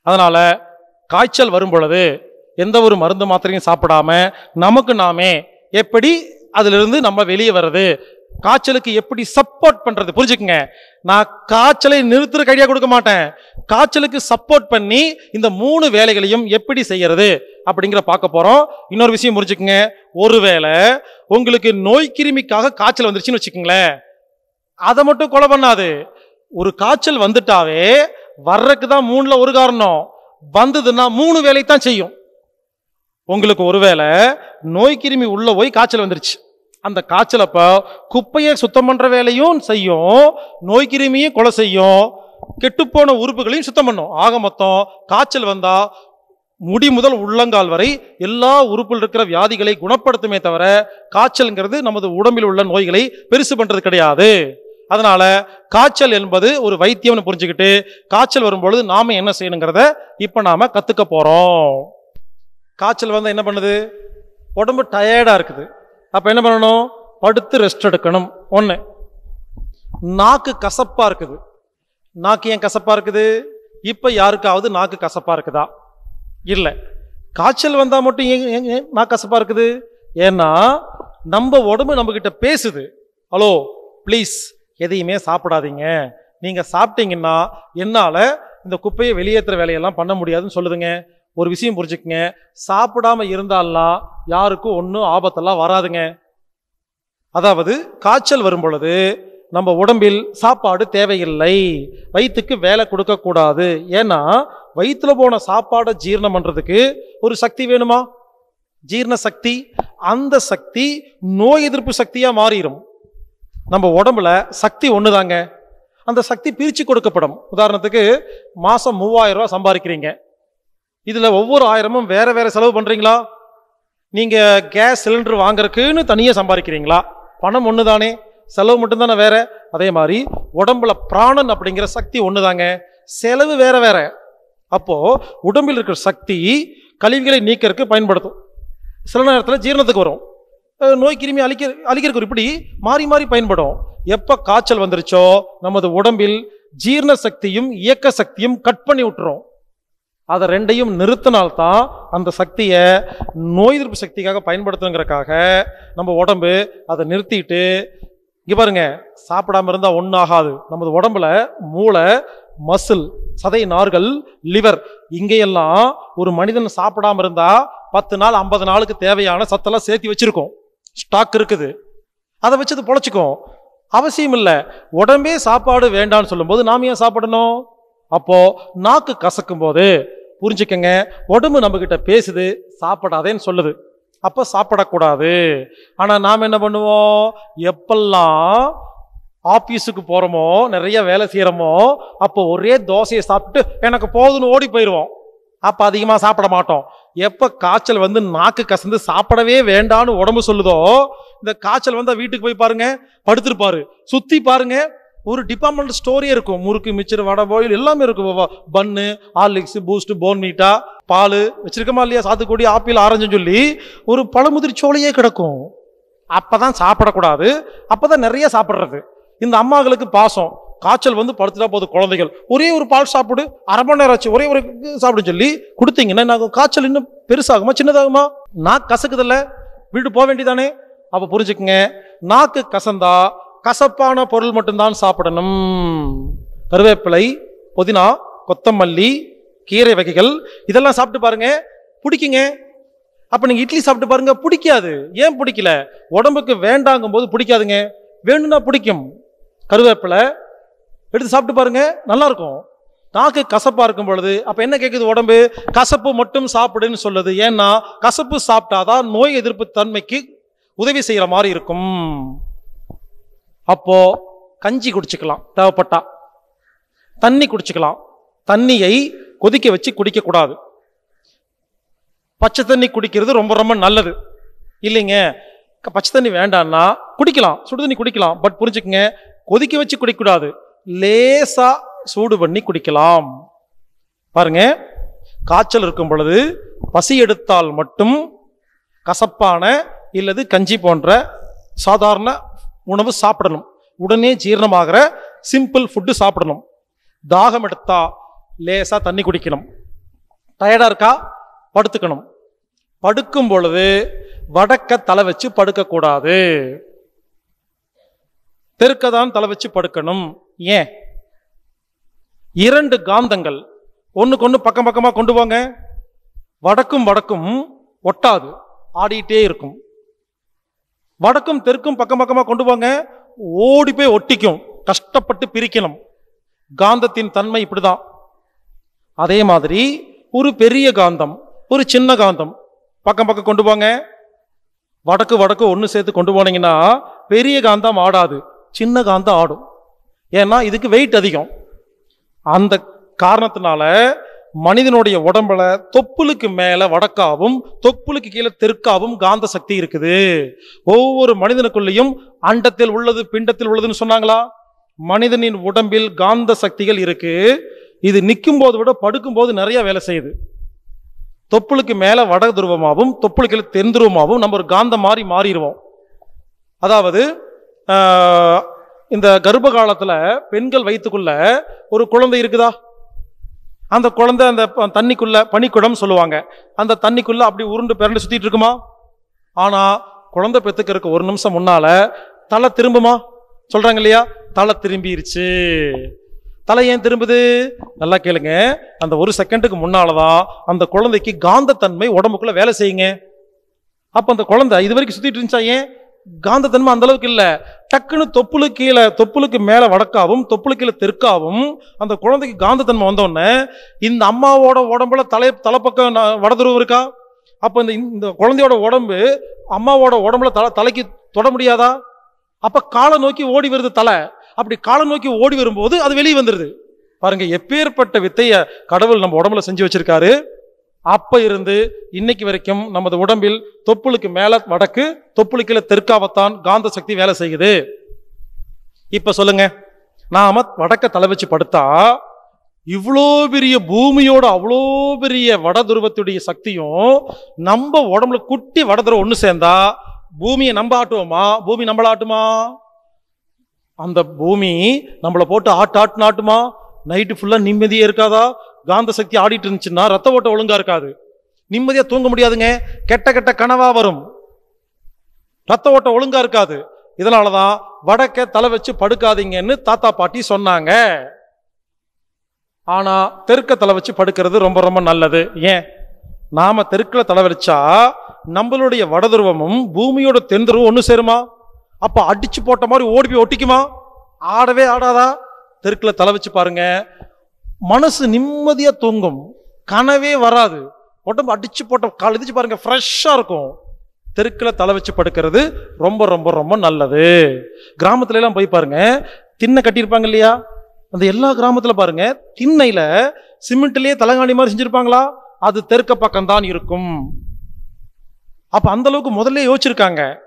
அதனால காய்ச்சல் வரும் பொழுது எந்த ஒரு மருந்து மாத்திரையும் சாப்பிடாம நமக்கு நாமே எப்படி அதிலிருந்து நம்ம வெளியே வர்றது காய்ச்சலுக்கு எப்படி சப்போர்ட் பண்றது புரிஞ்சுக்குங்க நான் காய்ச்சலை நிறுத்துற ஐடியா கொடுக்க மாட்டேன் காய்ச்சலுக்கு சப்போர்ட் பண்ணி இந்த மூணு வேலைகளையும் எப்படி செய்யறது அப்படிங்கிற பார்க்க போறோம் இன்னொரு விஷயம் புரிஞ்சுக்குங்க ஒருவேளை உங்களுக்கு நோய் கிருமிக்காக காய்ச்சல் வந்துருச்சுன்னு வச்சுக்கோங்களேன் அதை மட்டும் கொலை பண்ணாது ஒரு காய்ச்சல் வந்துட்டாவே வர்றதுக்கு தான் மூணுல ஒரு காரணம் வந்ததுன்னா மூணு வேலை தான் செய்யும் உங்களுக்கு ஒருவேளை நோய் கிருமி உள்ள போய் காய்ச்சல் வந்துருச்சு அந்த காய்ச்சல் அப்ப குப்பையை சுத்தம் பண்ற வேலையும் செய்யும் நோய் கிருமியும் கொலை செய்யும் கெட்டுப்போன உறுப்புகளையும் சுத்தம் பண்ணும் ஆக மொத்தம் காய்ச்சல் வந்தா முடி முதல் உள்ளங்கால் வரை எல்லா உறுப்பில் இருக்கிற வியாதிகளை குணப்படுத்துமே தவிர காய்ச்சல்ங்கிறது நமது உடம்பில் உள்ள நோய்களை பெருசு பண்றது கிடையாது அதனால காய்ச்சல் என்பது ஒரு வைத்தியம்னு புரிஞ்சுக்கிட்டு காய்ச்சல் வரும்பொழுது நாம என்ன செய்யணுங்கிறத இப்ப நாம கத்துக்க போறோம் காய்ச்சல் வந்தா என்ன பண்ணுது உடம்பு டயர்டா இருக்குது அப்ப என்ன பண்ணணும் படுத்து ரெஸ்ட் எடுக்கணும் ஒண்ணு நாக்கு கசப்பா இருக்குது நாக்கு ஏன் கசப்பா இருக்குது இப்ப யாருக்காவது நாக்கு கசப்பா இருக்குதா இல்ல காய்ச்சல் வந்தா மட்டும் ஏன் ஏன் ஏன் நாக்கு கசப்பா இருக்குது ஏன்னா நம்ம உடம்பு நம்ம கிட்ட பேசுது ஹலோ ப்ளீஸ் எதையுமே சாப்பிடாதீங்க நீங்க சாப்பிட்டீங்கன்னா என்னால இந்த குப்பையை வெளியேற்றுற வேலையெல்லாம் பண்ண முடியாதுன்னு சொல்லுதுங்க ஒரு விஷயம் புரிஞ்சுக்குங்க சாப்பிடாம இருந்தாலாம் யாருக்கும் ஒன்றும் ஆபத்தெல்லாம் வராதுங்க அதாவது காய்ச்சல் வரும் பொழுது நம்ம உடம்பில் சாப்பாடு தேவையில்லை வயிற்றுக்கு வேலை கொடுக்க கூடாது ஏன்னா வயிற்றுல போன சாப்பாடை ஜீரணம் பண்றதுக்கு ஒரு சக்தி வேணுமா ஜீரண சக்தி அந்த சக்தி நோய் எதிர்ப்பு சக்தியா மாறிடும் நம்ம உடம்புல சக்தி ஒண்ணுதாங்க அந்த சக்தி பிரிச்சு கொடுக்கப்படும் உதாரணத்துக்கு மாசம் மூவாயிரம் ரூபாய் சம்பாதிக்கிறீங்க இதுல ஒவ்வொரு ஆயிரமும் வேற வேற செலவு பண்றீங்களா நீங்க கேஸ் சிலிண்டர் வாங்குறதுக்குன்னு தனியா சம்பாதிக்கிறீங்களா பணம் ஒண்ணுதானே செலவு மட்டும்தானே வேற அதே மாதிரி உடம்புல பிராணன் அப்படிங்கிற சக்தி ஒண்ணுதாங்க செலவு வேற வேற அப்போ உடம்பில் இருக்கிற சக்தி கழிவுகளை நீக்கிறதுக்கு பயன்படுத்தும் சில நேரத்தில் ஜீரணத்துக்கு வரும் அஹ் நோய் கிருமி அழிக்க அழிக்கிறதுக்கு இப்படி மாறி மாறி பயன்படும் எப்ப காய்ச்சல் வந்துருச்சோ நமது உடம்பில் ஜீரண சக்தியும் இயக்க சக்தியும் கட் பண்ணி விட்டுரும் அதை ரெண்டையும் நிறுத்தினால்தான் அந்த சக்தியை நோய் எதிர்ப்பு சக்திக்காக பயன்படுத்துங்கிறக்காக நம்ம உடம்பு அதை நிறுத்திட்டு இங்க பாருங்க சாப்பிடாம இருந்தா ஒன்றும் ஆகாது நமது உடம்புல மூளை மசில் சதை நார்கள் லிவர் இங்கேயெல்லாம் ஒரு மனிதன் சாப்பிடாம இருந்தா பத்து நாள் ஐம்பது நாளுக்கு தேவையான சத்தெல்லாம் சேர்த்து வச்சிருக்கோம் ஸ்டாக் இருக்குது அதை வச்சு அது பொழைச்சிக்கும் அவசியம் இல்லை உடம்பே சாப்பாடு வேண்டாம்னு சொல்லும்போது நாம ஏன் சாப்பிடணும் அப்போ நாக்கு கசக்கும் போது புரிஞ்சுக்கங்க உடம்பு நம்ம கிட்ட பேசுது சாப்பிடாதேன்னு சொல்லுது அப்ப சாப்பிடக்கூடாது ஆனா நாம் என்ன பண்ணுவோம் எப்பெல்லாம் ஆபீஸுக்கு போறோமோ நிறைய வேலை செய்யறோமோ அப்போ ஒரே தோசையை சாப்பிட்டு எனக்கு போதுன்னு ஓடி போயிடுவோம் அப்ப அதிகமா சாப்பிட மாட்டோம் எப்ப காய்ச்சல் வந்து நாக்கு கசந்து சாப்பிடவே வேண்டான்னு உடம்பு சொல்லுதோ இந்த காய்ச்சல் வந்தா வீட்டுக்கு போய் பாருங்க படுத்திருப்பாரு சுத்தி பாருங்க ஒரு டிபார்ட்மெண்ட் ஸ்டோரியே இருக்கும் முறுக்கு மிச்சர் வடை போயில் எல்லாமே இருக்கும் பன்னு ஹார்லிக்ஸ் பூஸ்ட் போன்மீட்டா பால் வச்சிருக்கமா இல்லையா சாத்துக்குடி ஆப்பிள் ஆரஞ்சுன்னு சொல்லி ஒரு பழமுதிரி சோலையே கிடக்கும் அப்பதான் சாப்பிடக்கூடாது அப்பதான் நிறைய சாப்பிடுறது இந்த அம்மாங்களுக்கு பாசம் காய்ச்சல் வந்து படுத்துட்டா போதும் குழந்தைகள் ஒரே ஒரு பால் சாப்பிடு அரை மணி நேரம் ஆச்சு ஒரே ஒரு சாப்பிடு சொல்லி கொடுத்தீங்கன்னா என்ன ஆகும்? காய்ச்சல் இன்னும் பெருசாகுமா சின்னதாகுமா நாக்கு கசக்குதில்ல வீட்டு போக வேண்டியதானே அப்ப புரிஞ்சுக்குங்க நாக்கு கசந்தா கசப்பான பொருள் மட்டும்தான் சாப்பிடணும் கருவேப்பிலை புதினா கொத்தமல்லி கீரை வகைகள் இதெல்லாம் சாப்பிட்டு பாருங்க பிடிக்குங்க அப்ப நீங்க இட்லி சாப்பிட்டு பாருங்க பிடிக்காது ஏன் பிடிக்கல உடம்புக்கு வேண்டாங்கும் போது பிடிக்காதுங்க வேணும்னா பிடிக்கும் கருவேப்பிலை எடுத்து சாப்பிட்டு பாருங்க நல்லா இருக்கும் நாக்கு கசப்பா இருக்கும் பொழுது அப்ப என்ன கேக்குது உடம்பு கசப்பு மட்டும் சாப்பிடுன்னு சொல்லுது ஏன்னா கசப்பு சாப்பிட்டாதான் நோய் எதிர்ப்பு தன்மைக்கு உதவி செய்யற மாதிரி இருக்கும் அப்போ கஞ்சி குடிச்சுக்கலாம் தேவைப்பட்டா தண்ணி குடிச்சுக்கலாம் தண்ணியை கொதிக்க வச்சு குடிக்க கூடாது பச்சை தண்ணி குடிக்கிறது ரொம்ப ரொம்ப நல்லது இல்லைங்க க- பச்சை தண்ணி வேண்டாம்னா குடிக்கலாம் சுடு தண்ணி குடிக்கலாம் பட் புரிஞ்சுக்கங்க கொதிக்க வச்சு குடிக்கக்கூடாது லேசா சூடு பண்ணி குடிக்கலாம் பாருங்க காய்ச்சல் இருக்கும் பொழுது பசி எடுத்தால் மட்டும் கசப்பான இல்லது கஞ்சி போன்ற சாதாரண உணவு சாப்பிடணும் உடனே ஜீரணமாகிற சிம்பிள் ஃபுட்டு சாப்பிடணும் தாகம் எடுத்தா லேசா தண்ணி குடிக்கணும் டயர்டா இருக்கா படுத்துக்கணும் படுக்கும் பொழுது வடக்க தலை வச்சு படுக்கக்கூடாது தெற்க தான் தலை வச்சு படுக்கணும் ஏன் இரண்டு காந்தங்கள் ஒண்ணுக்கு ஒண்ணு பக்கம் பக்கமா கொண்டு போங்க வடக்கும் வடக்கும் ஒட்டாது ஆடிட்டே இருக்கும் வடக்கும் தெற்கும் பக்கம் பக்கமா கொண்டு போங்க ஓடி போய் ஒட்டிக்கும் கஷ்டப்பட்டு பிரிக்கணும் காந்தத்தின் தன்மை இப்படிதான் அதே மாதிரி ஒரு பெரிய காந்தம் ஒரு சின்ன காந்தம் பக்கம் பக்கம் கொண்டு போங்க வடக்கு வடக்கு ஒன்று சேர்த்து கொண்டு போனீங்கன்னா பெரிய காந்தம் ஆடாது சின்ன காந்தம் ஆடும் ஏன்னா இதுக்கு வெயிட் அதிகம் அந்த காரணத்தினால மனிதனுடைய உடம்புல தொப்புளுக்கு மேல வடக்காவும் தொப்புளுக்கு கீழே தெற்காவும் காந்த சக்தி இருக்குது ஒவ்வொரு மனிதனுக்குள்ளேயும் அண்டத்தில் உள்ளது பிண்டத்தில் உள்ளதுன்னு சொன்னாங்களா மனிதனின் உடம்பில் காந்த சக்திகள் இருக்கு இது நிற்கும் போது விட படுக்கும் போது நிறைய வேலை செய்யுது தொப்புளுக்கு மேல வட துருவமாகவும் தொப்புளுக்கு கீழே தென் துருவமாகவும் நம்ம ஒரு காந்தம் மாறி மாறிடுவோம் அதாவது ஆஹ், இந்த கர்ப்ப காலத்துல பெண்கள் வயிற்றுக்குள்ள ஒரு குழந்தை இருக்குதா அந்த குழந்தை அந்த ப- தண்ணிக்குள்ள பனிக்குடம் சொல்லுவாங்க அந்த தண்ணிக்குள்ள அப்படி உருண்டு பிறண்டு சுத்திட்டு இருக்குமா ஆனா குழந்தை பெத்துக்கிறதுக்கு ஒரு நிமிஷம் முன்னால தலை திரும்புமா சொல்றாங்க இல்லையா தலை திரும்பிருச்சு தலை ஏன் திரும்புது நல்லா கேளுங்க அந்த ஒரு செகண்டுக்கு முன்னாலதான் அந்த குழந்தைக்கு காந்தத்தன்மை உடம்புக்குள்ள வேலை செய்யுங்க அப்ப அந்த குழந்தை இது வரைக்கும் சுத்திட்டு இருந்துச்சா ஏன் காந்தத்தன்மை அந்த அளவுக்கு இல்ல டக்குன்னு தொப்புளு கீழே தொப்புளுக்கு மேல வடக்காவும் தொப்புளு கீழே தெற்காவும் அந்த குழந்தைக்கு காந்தத்தன்மை வந்த உடனே இந்த அம்மாவோட உடம்புல தலை தலைப்பக்கம் ந- வடதுருவம் இருக்கா அப்ப இந்த இந்த குழந்தையோட உடம்பு அம்மாவோட உடம்புல தலை தலைக்கு தொட முடியாதா அப்ப காலை நோக்கி ஓடி வருது தலை அப்படி காலை நோக்கி ஓடி வரும்போது அது வெளியே வந்துருது பாருங்க எப்பேற்பட்ட வித்தைய கடவுள் நம்ம உடம்புல செஞ்சு வச்சிருக்காரு அப்ப இருந்து இன்னைக்கு வரைக்கும் நமது உடம்பில் தொப்புளுக்கு மேல வடக்கு தொப்புளுக்கு கீழே தெற்காவத்தான் காந்த சக்தி வேலை செய்யுது இப்ப சொல்லுங்க நாம வடக்க தலை வச்சு படுத்தா இவ்வளோ பெரிய பூமியோட அவ்வளோ பெரிய வட துருவத்துடைய சக்தியும் நம்ம உடம்புல குட்டி வட துருவம் ஒன்று சேர்ந்தா பூமியை நம்ம ஆட்டுவோமா பூமி நம்மள ஆட்டுமா அந்த பூமி நம்மளை போட்டு ஆட்டு ஆட்டு ஆட்டுமா நைட்டு ஃபுல்லா நிம்மதியே இருக்காதா காந்த சக்தி ஆடிட்டு இருந்துச்சுன்னா ரத்த ஓட்டம் ஒழுங்கா இருக்காது நிம்மதியா தூங்க முடியாதுங்க கெட்ட கெட்ட கனவா வரும் ரத்த ஓட்டம் ஒழுங்கா இருக்காது இதனாலதான் வடக்க தலை வச்சு படுக்காதீங்கன்னு தாத்தா பாட்டி சொன்னாங்க ஆனா தெற்க தலை வச்சு படுக்கிறது ரொம்ப ரொம்ப நல்லது ஏன் நாம தெற்குல தலை வச்சா நம்மளுடைய வடதுருவமும் பூமியோட தென்துருவம் ஒண்ணு சேருமா அப்ப அடிச்சு போட்ட மாதிரி ஓடி போய் ஒட்டிக்குமா ஆடவே ஆடாதா தெற்குல தலை வச்சு பாருங்க மனசு நிம்மதியா தூங்கும் கனவே வராது உடம்பு அடிச்சு போட்ட கால் எதிச்சு பாருங்க ஃப்ரெஷ்ஷா இருக்கும் தெருக்குல தலை வச்சு படுக்கிறது ரொம்ப ரொம்ப ரொம்ப நல்லது கிராமத்துல எல்லாம் போய் பாருங்க திண்ணை கட்டியிருப்பாங்க இல்லையா அந்த எல்லா கிராமத்துல பாருங்க திண்ணையில சிமெண்ட்லயே தலகாணி மாதிரி செஞ்சிருப்பாங்களா அது தெற்க பக்கம் தான் இருக்கும் அப்ப அந்த அளவுக்கு முதல்ல யோசிச்சிருக்காங்க